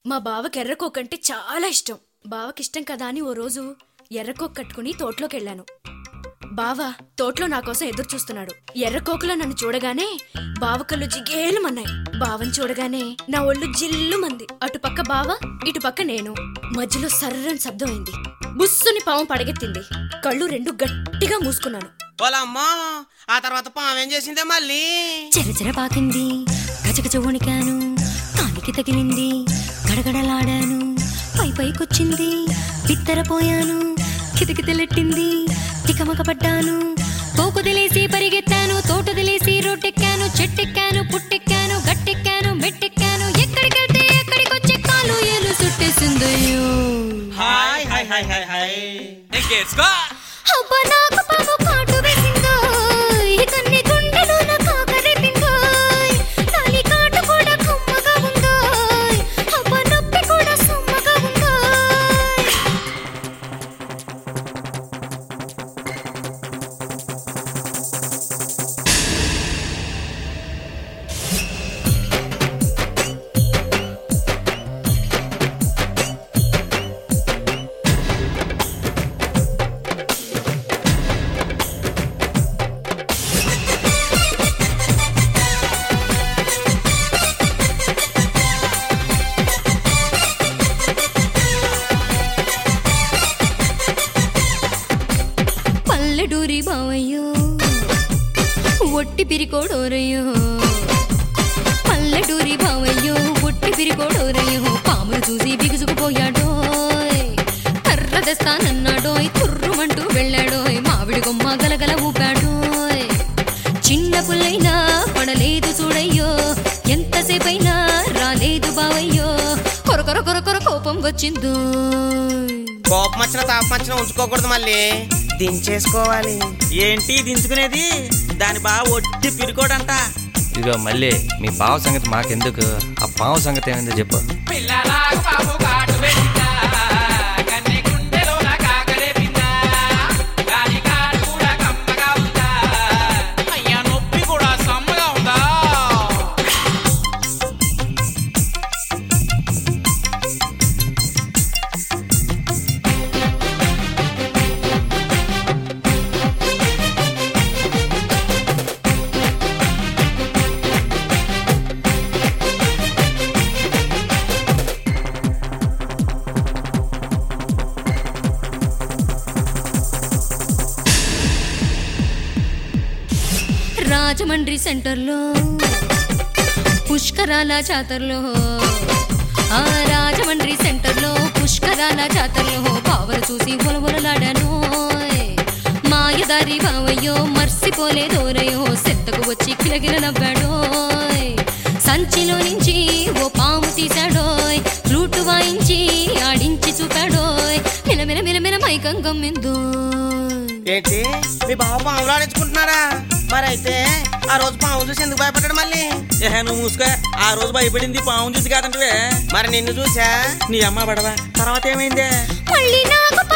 మా బావకి ఎర్రకోక్ అంటే చాలా ఇష్టం బావకి ఇష్టం కదా అని ఓ రోజు ఎర్రకోక్ కట్టుకుని తోటలోకి వెళ్ళాను బావ తోటలో నా కోసం ఎదురు చూస్తున్నాడు ఎర్రకోకలో నన్ను చూడగానే బావ కళ్ళు జిగేలుమన్నాయి బావని చూడగానే నా ఒళ్ళు జిల్లుమంది అటుపక్క బావ ఇటుపక్క నేను మధ్యలో సర్రని శబ్దం అయింది బుస్సుని పావం పడగెత్తింది కళ్ళు రెండు గట్టిగా మూసుకున్నాను వాళ్ళమ్మా ఆ తర్వాత పాము ఏం చేసిందే మళ్ళీ చెరచెర పాకింది గజగజ వణికాను కాలికి తగిలింది గడగడలాడాను పై పైకొచ్చింది బిత్తరపోయాను కితకితలెట్టింది తికమక పడ్డాను పోకుదిలేసి పరిగెత్తాను తోటదిలేసి రోడ్డెక్కాను చెట్టెక్కాను పుట్టెక్కాను గట్టెక్కాను మెట్టెక్కాను ఎక్కడికెళ్తే ఎక్కడికొచ్చే కాలు ఏలు చుట్టేసిందయ్యో హాయ్ హాయ్ హాయ్ హాయ్ హాయ్ ఎక్కేసుకో అబ్బ నాకు పాము కాటు వేసిందోయ్ కన్ని గుండెలోన కాకరేపిందోయ్ తాలి కాటు కూడా కమ్మగా ఉందోయ్ అబ్బ నొప్పి కూడా సమ్మగా ఉందోయ్ పల్లెటూరి బావయ్యో ఒట్టి పిరికోడోరయ్యో పల్లెటూరి బావయ్యో ఒట్టి పిరికోడోరయ్యో పామును చూసి బిగుసుకుపోయాడోయ్ కర్ర తెస్తానన్నాడోయ్ తుర్రుమంటూ వెళ్ళాడోయ్ మామిడి కొమ్మ గలగల ఊపాడోయ్ చిన్న పుల్లైనా పడలేదు చూడయ్యో ఎంతసేపైనా రాలేదు బావయ్యో కొర కొర కొర కొర కోపం వచ్చిందో కోపం వచ్చిన తాపం వచ్చిన ఉంచుకోకూడదు మళ్ళీ దించేసుకోవాలి ఏంటి దించుకునేది దాని బాగా ఒట్టి పిరుకోడంట ఇదిగో మళ్ళీ మీ బావ సంగతి మాకెందుకు ఆ పావు సంగతి ఏమైందో చెప్పు పిల్లలాగా పాము కాటు పెట్టిందా కన్నె గుండెలోన కాకరేపిందా గాలి కాటు కూడా కమ్మగా ఉందా అయ్యా నొప్పి కూడా సమ్మగా ఉందా రాజమండ్రి సెంటర్లో పుష్కరాల జాతరలో ఆ రాజమండ్రి సెంటర్లో పుష్కరాల జాతరలో బావను చూసి ఒలవొలలాడాను మాయదారి బావయ్యో మర్సిపోలేదోరయ్యో సెత్తకు వచ్చి కిలకిల నవ్వాడోయ్ సంచిలో నుంచి ఓ పాము తీశాడోయ్ ఫ్లూట్ వాయించి ఆడించి చూపాడోయ్ మిలమిల మిలమిల మైకం గమ్మిందోయ్ ఏంటి మీ బావ పాములు ఆడించుకుంటున్నారా మరి అయితే ఆ రోజు పాము చూసి ఎందుకు భయపడ్డాడు మళ్ళీ ఏహే నువ్వు మూసుకో ఆ రోజు భయపడింది పాము చూసి కాదంటే మరి నిన్ను చూసా నీ అమ్మ పడవా తర్వాత ఏమైందే మళ్ళీ నాకు